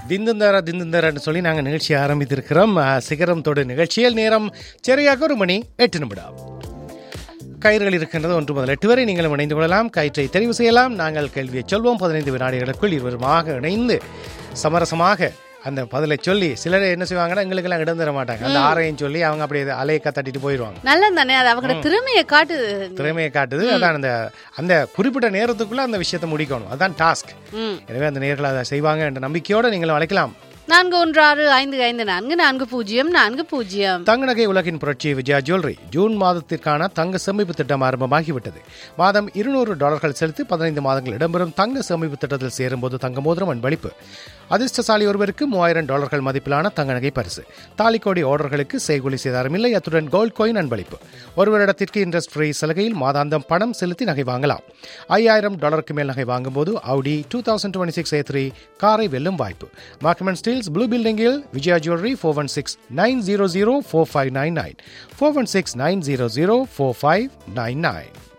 திந்துந்தர திந்துந்தரன்னு சொல்லி நாங்கள் நிகழ்ச்சியை ஆரம்பித்திருக்கிறோம் அஹ், சிகரம் தொடு நிகழ்ச்சியில் நேரம் சரியாக ஒரு மணி எட்டு நிமிடம் கயிறுகள் இருக்கின்றது ஒன்று முதல் எட்டு வரை நீங்களும் இணைந்து கொள்ளலாம் கயிற்றை தெரிவு செய்யலாம் நாங்கள் கேள்வியை சொல்வோம் பதினைந்து வினாடிகளுக்குள் இருவருமாக இணைந்து சமரசமாக அந்த பதிலை சொல்லி சிலர் என்ன செய்வாங்கன்னா எங்களுக்கெல்லாம் இடம் தர மாட்டாங்க அந்த ஆரையும் சொல்லி அவங்க அப்படியே அலையை தட்டிட்டு போயிடுவாங்க நல்லது தானே அது அவங்களோட திறமையை காட்டுது திறமையை காட்டுது அதான் அந்த அந்த குறிப்பிட்ட நேரத்துக்குள்ள அந்த விஷயத்தை முடிக்கணும் அதான் டாஸ்க் ம். எனவே அந்த நேர்கள் அதை செய்வாங்க என்ற நம்பிக்கையோடு நீங்கள் அழைக்கலாம் நான்கு ஒன்று ஆறு ஐந்து ஐந்து நான்கு நான்கு பூஜ்ஜியம் நான்கு பூஜ்ஜியம் தங்க நகை உலகின் புரட்சி விஜயா ஜுவல்லரி ஜூன் மாதத்திற்கான தங்க சேமிப்பு திட்டம் ஆரம்பமாகிவிட்டது மாதம் இருநூறு டாலர்கள் செலுத்தி பதினைந்து மாதங்கள் இடம்பெறும் தங்க சேமிப்பு திட்டத்தில் சேரும்போது தங்க மோதிரம் அன்பளிப்பு அதிர்ஷ்டசாலி ஒருவருக்கு மூவாயிரம் டாலர்கள் மதிப்பிலான தங்க நகை பரிசு தாலிக்கோடி ஆர்டர்களுக்கு செய்கூலி சேதாரம் இல்லை அத்துடன் கோல்ட் கோயின் அன்பளிப்பு ஒரு வருடத்திற்கு இன்ட்ரெஸ்ட் ஃப்ரீ சலுகையில் மாதாந்தம் பணம் செலுத்தி நகை வாங்கலாம் ஐயாயிரம் டாலருக்கு மேல் நகை வாங்கும்போது Audi two thousand twenty six A three காரை வெல்லும் வாய்ப்பு மார்க்மெண்ட் ஸ்டீல்ஸ் ப்ளூ பில்டிங்கில் Vijaya jewellery four one six nine zero zero four five nine nine four one six nine zero zero four five nine nine